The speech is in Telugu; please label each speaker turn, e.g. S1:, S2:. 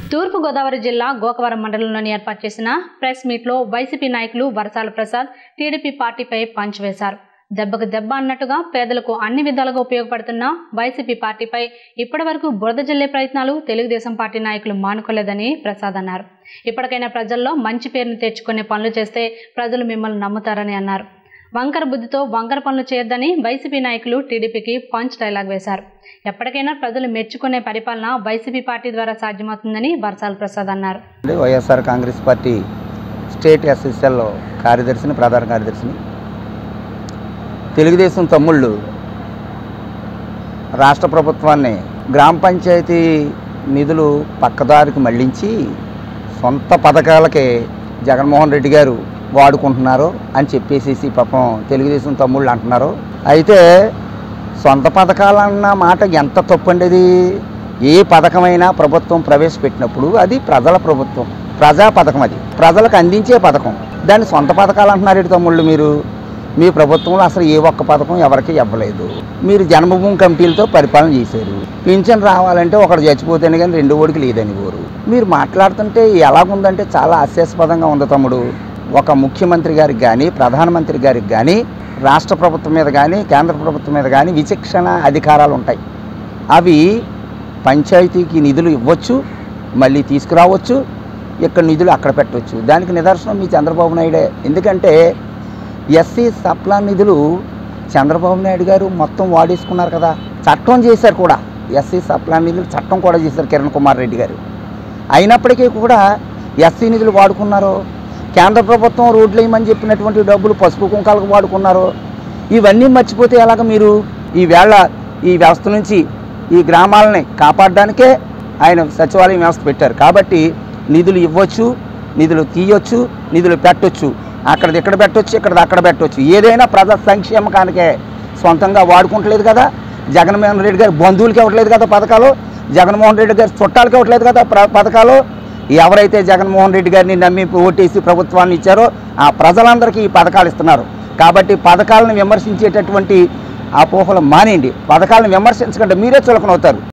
S1: తూర్పుగోదావరి జిల్లా గోకవరం మండలంలోని ఏర్పాటు చేసిన ప్రెస్ మీట్లో వైసీపీ నాయకులు వరసాల ప్రసాద్ టీడీపీ పార్టీపై పంచ్ వేశారు దెబ్బకు దెబ్బ అన్నట్టుగా పేదలకు అన్ని విధాలుగా ఉపయోగపడుతున్న వైసీపీ పార్టీపై ఇప్పటివరకు బురద జల్లే ప్రయత్నాలు తెలుగుదేశం పార్టీ నాయకులు మానుకోలేదని ప్రసాద్ అన్నారు ఇప్పటికైనా ప్రజల్లో మంచి పేరును తెచ్చుకునే పనులు చేస్తే ప్రజలు మిమ్మల్ని నమ్ముతారని అన్నారు వంకర బుద్ధితో వంకర పనులు చేయొద్దని వైసీపీ నాయకులు టీడీపీకి పంచ్ డైలాగ్ వేశారు ఎప్పటికైనా ప్రజలు మెచ్చుకునే పరిపాలన వైసీపీ పార్టీ ద్వారా సాధ్యమవుతుందని వర్షాల ప్రసాద్ అన్నారు
S2: అంటే YSR Congress party state SSL కార్యదర్శిని ప్రధాన కార్యదర్శిని తెలుగుదేశం తమ్ముళ్ళు రాష్ట్ర ప్రభుత్వాన్ని గ్రామ పంచాయతీ నిధులు పక్కదారికి మళ్లించి సొంత పథకాలకే జగన్మోహన్ రెడ్డి గారు వాడుకుంటున్నారు అని చెప్పేసేసి పాపం తెలుగుదేశం తమ్ముళ్ళు అంటున్నారు అయితే సొంత పథకాలన్న మాట ఎంత తప్పండి ఏ పథకమైనా ప్రభుత్వం ప్రవేశపెట్టినప్పుడు అది ప్రజల ప్రభుత్వం ప్రజా పథకం అది ప్రజలకు అందించే పథకం దాన్ని సొంత పథకాలు అంటున్నారు ఇటు తమ్ముళ్ళు మీరు మీ ప్రభుత్వంలో అసలు ఏ ఒక్క పథకం ఎవరికి ఇవ్వలేదు మీరు జన్మభూమి కమిటీలతో పరిపాలన చేశారు పింఛన్ రావాలంటే ఒకడు చచ్చిపోతేనే కానీ రెండు ఓడికి లేదని ఊరు మీరు మాట్లాడుతుంటే ఎలాగుందంటే చాలా హాస్యాస్పదంగా ఉంది తమ్ముడు ఒక ముఖ్యమంత్రి గారికి కానీ ప్రధానమంత్రి గారికి కానీ రాష్ట్ర ప్రభుత్వం మీద కానీ కేంద్ర ప్రభుత్వం మీద కానీ విచక్షణ అధికారాలు ఉంటాయి అవి పంచాయతీకి నిధులు ఇవ్వచ్చు మళ్ళీ తీసుకురావచ్చు ఇక్కడ నిధులు అక్కడ పెట్టవచ్చు దానికి నిదర్శనం మీ చంద్రబాబు నాయుడే ఎందుకంటే ఎస్సీ సప్లా నిధులు చంద్రబాబు నాయుడు గారు మొత్తం వాడేసుకున్నారు కదా చట్టం చేశారు కూడా ఎస్సీ సప్లా నిధులు చట్టం కూడా చేశారు కిరణ్ కుమార్ రెడ్డి గారు అయినప్పటికీ కూడా ఎస్సీ నిధులు వాడుకున్నారు కేంద్ర ప్రభుత్వం రోడ్లు వేయమని చెప్పినటువంటి డబ్బులు పసుపు కుంకాలకు వాడుకున్నారు ఇవన్నీ మర్చిపోతే ఎలాగ మీరు ఈ వేళ ఈ వ్యవస్థ నుంచి ఈ గ్రామాలని కాపాడడానికే ఆయన సచివాలయం వ్యవస్థ పెట్టారు కాబట్టి నిధులు ఇవ్వచ్చు నిధులు తీయొచ్చు నిధులు పెట్టొచ్చు అక్కడది ఇక్కడ పెట్టొచ్చు ఇక్కడది అక్కడ పెట్టొచ్చు ఏదైనా ప్రజా సంక్షేమకానికే సొంతంగా వాడుకుంటలేదు కదా జగన్మోహన్ రెడ్డి గారి బంధువులకి ఇవ్వట్లేదు కదా పథకాలు జగన్మోహన్ రెడ్డి గారి చుట్టాలకి ఇవ్వట్లేదు కదా ప్ర- పథకాలు ఎవరైతే జగన్మోహన్ రెడ్డి గారిని నమ్మి ఓటేసి ప్రభుత్వాన్ని ఇచ్చారో ఆ ప్రజలందరికీ ఈ పథకాలు ఇస్తున్నారు కాబట్టి పథకాలను విమర్శించేటటువంటి అపోహలు మానేయండి పథకాలను విమర్శించకుండా మీరే చులకనవుతారు